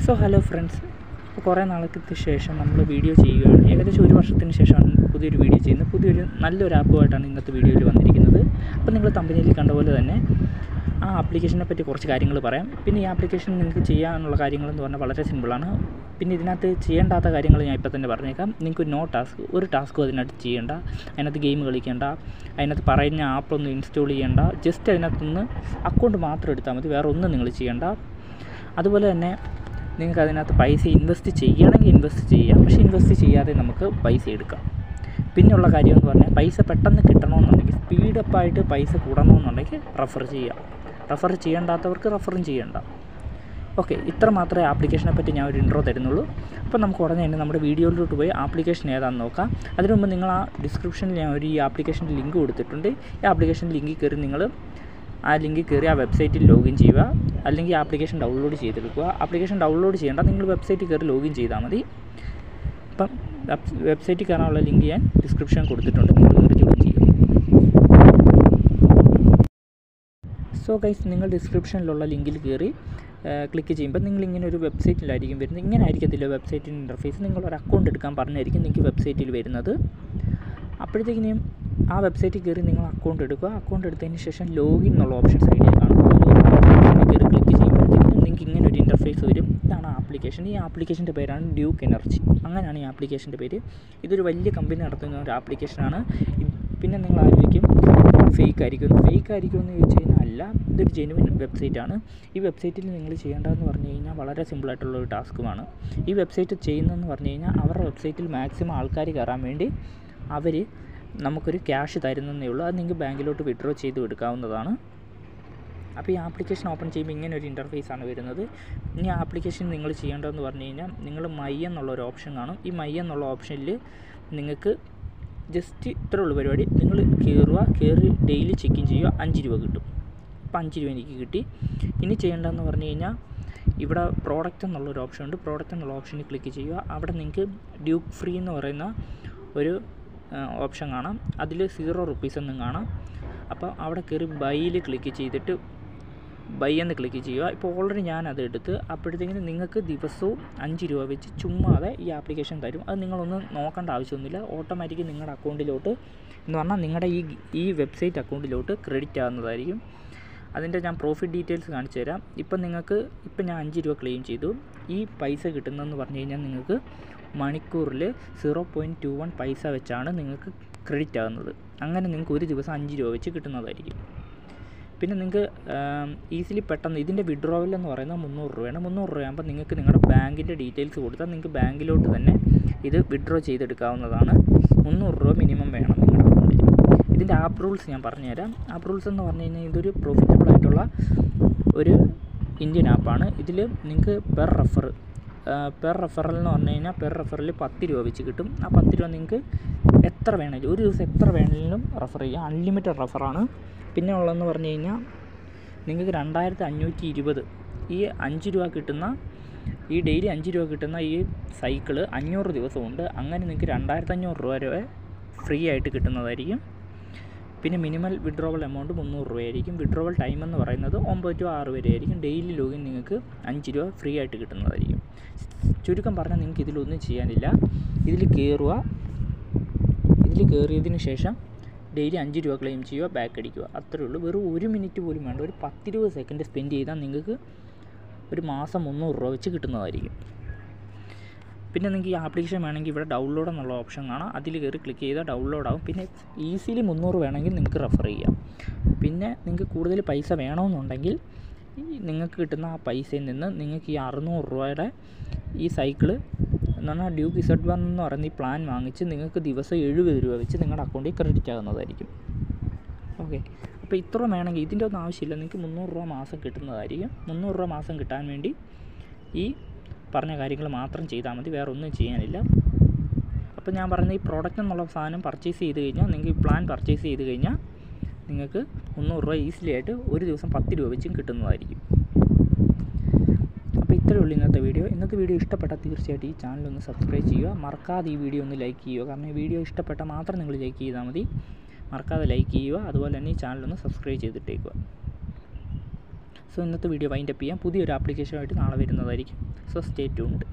so hello friends അപ്പോൾ കുറേ നാൾക്ക് ശേഷം നമ്മൾ വീഡിയോ ചെയ്യുകയാണ് ഏകദേശം ഒരു വർഷത്തിന് ശേഷമാണ് പുതിയൊരു വീഡിയോ ചെയ്യുന്നത് പുതിയൊരു നല്ലൊരു ആപ്പുമായിട്ടാണ് ഇന്നത്തെ വീഡിയോയിൽ വന്നിരിക്കുന്നത് അപ്പോൾ നിങ്ങൾ കമ്പനിയിൽ കണ്ട പോലെ തന്നെ ആ ആപ്ലിക്കേഷനെ പറ്റി കുറച്ച് കാര്യങ്ങൾ പറയാം പിന്നെ ഈ ആപ്ലിക്കേഷൻ നിങ്ങൾക്ക് ചെയ്യാനുള്ള കാര്യങ്ങളെന്ന് പറഞ്ഞാൽ വളരെ സിമ്പിളാണ് പിന്നെ ഇതിനകത്ത് ചെയ്യേണ്ടാത്ത കാര്യങ്ങൾ ഞാൻ ഇപ്പോൾ തന്നെ പറഞ്ഞേക്കാം നിങ്ങൾക്ക് നോ ടാസ്ക് ഒരു ടാസ്ക്കും അതിനകത്ത് ചെയ്യേണ്ട അതിനകത്ത് ഗെയിം കളിക്കേണ്ട അതിനകത്ത് പറയുന്ന ആപ്പൊന്നും ഇൻസ്റ്റാൾ ചെയ്യേണ്ട ജസ്റ്റ് അതിനകത്തുനിന്ന് അക്കൗണ്ട് മാത്രം എടുത്താൽ മതി വേറെ ഒന്നും നിങ്ങൾ ചെയ്യേണ്ട അതുപോലെ തന്നെ നിങ്ങൾക്ക് അതിനകത്ത് പൈസ ഇൻവെസ്റ്റ് ചെയ്യണമെങ്കിൽ ഇൻവെസ്റ്റ് ചെയ്യാം പക്ഷേ ഇൻവെസ്റ്റ് ചെയ്യാതെ നമുക്ക് പൈസ എടുക്കാം പിന്നെയുള്ള കാര്യം എന്ന് പറഞ്ഞാൽ പൈസ പെട്ടെന്ന് കിട്ടണമെന്നുണ്ടെങ്കിൽ സ്പീഡപ്പായിട്ട് പൈസ കൂടണമെന്നുണ്ടെങ്കിൽ റെഫർ ചെയ്യാം റെഫർ ചെയ്യേണ്ടാത്തവർക്ക് റെഫറും ചെയ്യേണ്ട ഓക്കെ ഇത്ര മാത്രമേ ആപ്ലിക്കേഷനെ പറ്റി ഞാൻ ഒരു ഇൻട്രോ തരുന്നുള്ളൂ അപ്പോൾ നമുക്ക് ഉടനെ തന്നെ നമ്മുടെ വീഡിയോയിലോട്ട് പോയി ആപ്ലിക്കേഷൻ ഏതാണെന്ന് നോക്കാം അതിനു മുമ്പ് നിങ്ങൾ ആ ഡിസ്ക്രിപ്ഷനിൽ ഞാൻ ഒരു ഈ ആപ്ലിക്കേഷൻ്റെ ലിങ്ക് കൊടുത്തിട്ടുണ്ട് ഈ ആപ്ലിക്കേഷൻ ലിങ്കിൽ കയറി നിങ്ങൾ ആ ലിങ്കിൽ കയറി ആ വെബ്സൈറ്റിൽ ലോഗിൻ ചെയ്യുക അല്ലെങ്കിൽ ആപ്ലിക്കേഷൻ ഡൗൺലോഡ് ചെയ്തെടുക്കുക ആപ്ലിക്കേഷൻ ഡൗൺലോഡ് ചെയ്യേണ്ട നിങ്ങൾ വെബ്സൈറ്റിൽ കയറി ലോഗിൻ ചെയ്താൽ മതി അപ്പം വെബ്സൈറ്റിൽ കയറാനുള്ള ലിങ്ക് ഞാൻ ഡിസ്ക്രിപ്ഷൻ കൊടുത്തിട്ടുണ്ട് നിങ്ങൾ കയറി ജോയിൻ ചെയ്യുക സോ ഗൈസ് നിങ്ങൾ ഡിസ്ക്രിപ്ഷനിലുള്ള ലിങ്കിൽ കയറി ക്ലിക്ക് ചെയ്യുമ്പോൾ നിങ്ങൾ ഇങ്ങനെ ഒരു വെബ്സൈറ്റിലായിരിക്കും വരുന്നത് ഇങ്ങനെ ആയിരിക്കത്തില്ല വെബ്സൈറ്റിൻ്റെ ഇൻ്റർഫേസ് നിങ്ങൾ ഒരു അക്കൗണ്ട് എടുക്കാൻ പറഞ്ഞായിരിക്കും നിങ്ങൾക്ക് വെബ്സൈറ്റിൽ വരുന്നത് അപ്പോഴത്തേക്കിനും ആ വെബ്സൈറ്റിൽ കയറി നിങ്ങൾ അക്കൗണ്ട് എടുക്കുക അക്കൗണ്ട് എടുത്തതിന് ശേഷം ലോഗിൻ എന്നുള്ള ഓപ്ഷൻ സൈഡിൽ കാണും കയറി ക്ലിക്ക് ചെയ്യുമ്പോഴത്തേക്കും നിങ്ങൾക്ക് ഇങ്ങനെ ഒരു ഇൻ്റർഫേസ് വരും ഇതാണ് ആപ്ലിക്കേഷൻ ഈ ആപ്ലിക്കേഷൻ്റെ പേരാണ് ഡ്യൂക്ക് എനർജി അങ്ങനെയാണ് ഈ ആപ്ലിക്കേഷൻ്റെ പേര് ഇതൊരു വലിയ കമ്പനി നടത്തുന്ന ഒരു ആപ്ലിക്കേഷനാണ് പിന്നെ നിങ്ങൾ ആലോചിക്കും ഫേക്ക് ആയിരിക്കും ഫേക്ക് ആയിരിക്കും എന്ന് ചോദിച്ചു കഴിഞ്ഞാൽ അല്ല ഇതൊരു ജെനുവിൻ വെബ്സൈറ്റാണ് ഈ വെബ്സൈറ്റിൽ നിങ്ങൾ ചെയ്യേണ്ടതെന്ന് പറഞ്ഞു കഴിഞ്ഞാൽ വളരെ സിമ്പിളായിട്ടുള്ള ഒരു ടാസ്ക്കുമാണ് ഈ വെബ്സൈറ്റ് ചെയ്യുന്നതെന്ന് പറഞ്ഞു കഴിഞ്ഞാൽ അവരുടെ വെബ്സൈറ്റിൽ മാക്സിമം ആൾക്കാർ കയറാൻ വേണ്ടി അവർ നമുക്കൊരു ക്യാഷ് തരുന്നതേ ഉള്ളൂ അത് നിങ്ങൾക്ക് ബാങ്കിലോട്ട് വിഡ്രോ ചെയ്ത് എടുക്കാവുന്നതാണ് അപ്പോൾ ഈ ആപ്ലിക്കേഷൻ ഓപ്പൺ ചെയ്യുമ്പോൾ ഇങ്ങനെ ഒരു ഇൻ്റർഫേസ് ആണ് വരുന്നത് ഇനി ആപ്ലിക്കേഷൻ നിങ്ങൾ ചെയ്യേണ്ടതെന്ന് പറഞ്ഞു കഴിഞ്ഞാൽ നിങ്ങൾ മൈ എന്നുള്ള ഒരു ഓപ്ഷൻ കാണും ഈ മൈ എന്നുള്ള ഓപ്ഷനിൽ നിങ്ങൾക്ക് ജസ്റ്റ് ഇത്രേ ഉള്ളൂ പരിപാടി നിങ്ങൾ കയറുക കയറി ഡെയിലി ചെക്കിൻ ചെയ്യുക അഞ്ച് രൂപ കിട്ടും അപ്പോൾ അഞ്ച് രൂപ എനിക്ക് കിട്ടി ഇനി ചെയ്യേണ്ടതെന്ന് പറഞ്ഞു കഴിഞ്ഞാൽ ഇവിടെ പ്രോഡക്റ്റ് എന്നുള്ളൊരു ഓപ്ഷൻ ഉണ്ട് പ്രോഡക്റ്റ് എന്നുള്ള ഓപ്ഷനിൽ ക്ലിക്ക് ചെയ്യുക അവിടെ നിങ്ങൾക്ക് ഡ്യൂക്ക് ഫ്രീ എന്ന് പറയുന്ന ഒരു ഓപ്ഷൻ കാണാം അതിൽ സീറോ റുപ്പീസ് എന്നും കാണാം അപ്പോൾ അവിടെ കയറി ബൈയിൽ ക്ലിക്ക് ചെയ്തിട്ട് ബൈ എന്ന് ക്ലിക്ക് ചെയ്യുക ഇപ്പോൾ ഓൾറെഡി ഞാൻ അത് എടുത്ത് അപ്പോഴത്തേക്കിനും നിങ്ങൾക്ക് ദിവസവും അഞ്ച് രൂപ വെച്ച് ചുമ്മാതെ ഈ ആപ്ലിക്കേഷൻ തരും അത് നിങ്ങളൊന്നും നോക്കേണ്ട ആവശ്യമൊന്നുമില്ല ഓട്ടോമാറ്റിക് നിങ്ങളുടെ അക്കൗണ്ടിലോട്ട് എന്ന് പറഞ്ഞാൽ നിങ്ങളുടെ ഈ ഈ വെബ്സൈറ്റ് അക്കൗണ്ടിലോട്ട് ക്രെഡിറ്റ് ആകുന്നതായിരിക്കും അതിൻ്റെ ഞാൻ പ്രോഫിറ്റ് ഡീറ്റെയിൽസ് കാണിച്ചു തരാം ഇപ്പം നിങ്ങൾക്ക് ഇപ്പം ഞാൻ അഞ്ച് രൂപ ക്ലെയിം ചെയ്തു ഈ പൈസ കിട്ടുന്നതെന്ന് പറഞ്ഞു കഴിഞ്ഞാൽ നിങ്ങൾക്ക് മണിക്കൂറിൽ സീറോ പോയിൻറ്റ് ടു വൺ പൈസ വെച്ചാണ് നിങ്ങൾക്ക് ക്രെഡിറ്റ് ആകുന്നത് അങ്ങനെ നിങ്ങൾക്ക് ഒരു ദിവസം അഞ്ച് രൂപ വെച്ച് കിട്ടുന്നതായിരിക്കും പിന്നെ നിങ്ങൾക്ക് ഈസിലി പെട്ടെന്ന് ഇതിൻ്റെ വിഡ്രോവൽ എന്ന് പറയുന്നത് മുന്നൂറ് രൂപയാണ് മുന്നൂറ് രൂപയാകുമ്പോൾ നിങ്ങൾക്ക് നിങ്ങളുടെ ബാങ്കിൻ്റെ ഡീറ്റെയിൽസ് കൊടുത്താൽ നിങ്ങൾക്ക് ബാങ്കിലോട്ട് തന്നെ ഇത് വിഡ്രോ ചെയ്തെടുക്കാവുന്നതാണ് മുന്നൂറ് രൂപ മിനിമം വേണം നിങ്ങളുടെ അക്കൗണ്ടിൽ ഇതിൻ്റെ ആപ്പ് റൂൾസ് ഞാൻ പറഞ്ഞുതരാം ആപ്പ് റൂൾസ് എന്ന് പറഞ്ഞു കഴിഞ്ഞാൽ ഇതൊരു പ്രോഫിറ്റബിൾ ആയിട്ടുള്ള ഒരു ഇന്ത്യൻ ആപ്പാണ് ഇതിൽ നിങ്ങൾക്ക് പെർ റെഫർ പെർ റെഫറൽ എന്ന് പറഞ്ഞു കഴിഞ്ഞാൽ പെർ റെഫറിൽ പത്ത് രൂപ വെച്ച് കിട്ടും ആ പത്ത് രൂപ നിങ്ങൾക്ക് എത്ര വേണമെങ്കിലും ഒരു ദിവസം എത്ര വേണമെങ്കിലും റെഫർ ചെയ്യാം അൺലിമിറ്റഡ് റെഫറാണ് പിന്നെ ഉള്ളതെന്ന് പറഞ്ഞു കഴിഞ്ഞാൽ നിങ്ങൾക്ക് രണ്ടായിരത്തി അഞ്ഞൂറ്റി ഇരുപത് ഈ അഞ്ച് രൂപ കിട്ടുന്ന ഈ ഡെയിലി അഞ്ച് രൂപ കിട്ടുന്ന ഈ സൈക്കിള് അഞ്ഞൂറ് ദിവസമുണ്ട് അങ്ങനെ നിങ്ങൾക്ക് രണ്ടായിരത്തി അഞ്ഞൂറ് രൂപ വരെ ഫ്രീ ആയിട്ട് കിട്ടുന്നതായിരിക്കും പിന്നെ മിനിമൽ വിഡ്രോവൽ എമൗണ്ട് മുന്നൂറ് രൂപയായിരിക്കും വിഡ്രോവൽ ടൈം എന്ന് പറയുന്നത് ഒമ്പത് ടു ആറ് വരെ ആയിരിക്കും ഡെയിലി ലോഗിൻ നിങ്ങൾക്ക് അഞ്ച് രൂപ ഫ്രീ ആയിട്ട് കിട്ടുന്നതായിരിക്കും ചുരുക്കം പറഞ്ഞാൽ നിങ്ങൾക്ക് ഇതിലൊന്നും ചെയ്യാനില്ല ഇതിൽ കയറുക ഇതിൽ കയറിയതിന് ശേഷം ഡെയിലി അഞ്ച് രൂപ ക്ലെയിം ചെയ്യുക ബാക്ക് അടിക്കുക അത്രേ ഉള്ളൂ വെറും ഒരു മിനിറ്റ് പോലും വേണ്ട ഒരു പത്തിരുപത് സെക്കൻഡ് സ്പെൻഡ് ചെയ്താൽ നിങ്ങൾക്ക് ഒരു മാസം മുന്നൂറ് രൂപ വെച്ച് കിട്ടുന്നതായിരിക്കും പിന്നെ നിങ്ങൾക്ക് ഈ ആപ്ലിക്കേഷൻ വേണമെങ്കിൽ ഇവിടെ ഡൗൺലോഡ് എന്നുള്ള ഓപ്ഷൻ കാണാം അതിൽ കയറി ക്ലിക്ക് ചെയ്താൽ ഡൗൺലോഡ് ആവും പിന്നെ ഈസിലി മുന്നൂറ് വേണമെങ്കിൽ നിങ്ങൾക്ക് റെഫർ ചെയ്യാം പിന്നെ നിങ്ങൾക്ക് കൂടുതൽ പൈസ വേണമെന്നുണ്ടെങ്കിൽ നിങ്ങൾക്ക് കിട്ടുന്ന ആ പൈസയിൽ നിന്ന് നിങ്ങൾക്ക് ഈ അറുന്നൂറ് രൂപയുടെ ഈ സൈക്കിള് എന്ന് പറഞ്ഞാൽ ഡ്യൂക്ക് ഇസഡ് വൺ എന്ന് പറയുന്ന ഈ പ്ലാൻ വാങ്ങിച്ച് നിങ്ങൾക്ക് ദിവസം എഴുപത് രൂപ വെച്ച് നിങ്ങളുടെ അക്കൗണ്ടിൽ ക്രെഡിറ്റ് ആകുന്നതായിരിക്കും ഓക്കെ അപ്പോൾ ഇത്ര വേണമെങ്കിൽ ഇതിൻ്റെ ഒന്നും ആവശ്യമില്ല നിങ്ങൾക്ക് മുന്നൂറ് രൂപ മാസം കിട്ടുന്നതായിരിക്കും മുന്നൂറ് രൂപ മാസം കിട്ടാൻ വേണ്ടി ഈ പറഞ്ഞ കാര്യങ്ങൾ മാത്രം ചെയ്താൽ മതി വേറെ ഒന്നും ചെയ്യാനില്ല അപ്പോൾ ഞാൻ പറയുന്ന ഈ പ്രോഡക്റ്റ് എന്നുള്ള സാധനം പർച്ചേസ് ചെയ്ത് കഴിഞ്ഞാൽ നിങ്ങൾക്ക് ഈ പ്ലാൻ പർച്ചേസ് ചെയ്ത് കഴിഞ്ഞാൽ നിങ്ങൾക്ക് മുന്നൂറ് രൂപ ഈസിലി ആയിട്ട് ഒരു ദിവസം പത്ത് രൂപ വെച്ചും കിട്ടുന്നതായിരിക്കും അപ്പോൾ ഇത്രയേ ഉള്ളൂ ഇന്നത്തെ വീഡിയോ ഇന്നത്തെ വീഡിയോ ഇഷ്ടപ്പെട്ടാൽ തീർച്ചയായിട്ടും ഈ ചാനൽ ഒന്ന് സബ്സ്ക്രൈബ് ചെയ്യുക മറക്കാതെ ഈ വീഡിയോ ഒന്ന് ലൈക്ക് ചെയ്യുക കാരണം ഈ വീഡിയോ ഇഷ്ടപ്പെട്ടാൽ മാത്രം നിങ്ങൾ ലൈക്ക് ചെയ്താൽ മതി മറക്കാതെ ലൈക്ക് ചെയ്യുക അതുപോലെ തന്നെ ഈ ചാനൽ ഒന്ന് സബ്സ്ക്രൈബ് ചെയ്തിട്ടേക്കുക സോ ഇന്നത്തെ വീഡിയോ വൈൻഡപ്പ് ചെയ്യാം പുതിയൊരു ആപ്ലിക്കേഷനുമായിട്ട് നാളെ വരുന്നതായിരിക്കും സോ സ്റ്റേ ട്യൂൺഡ്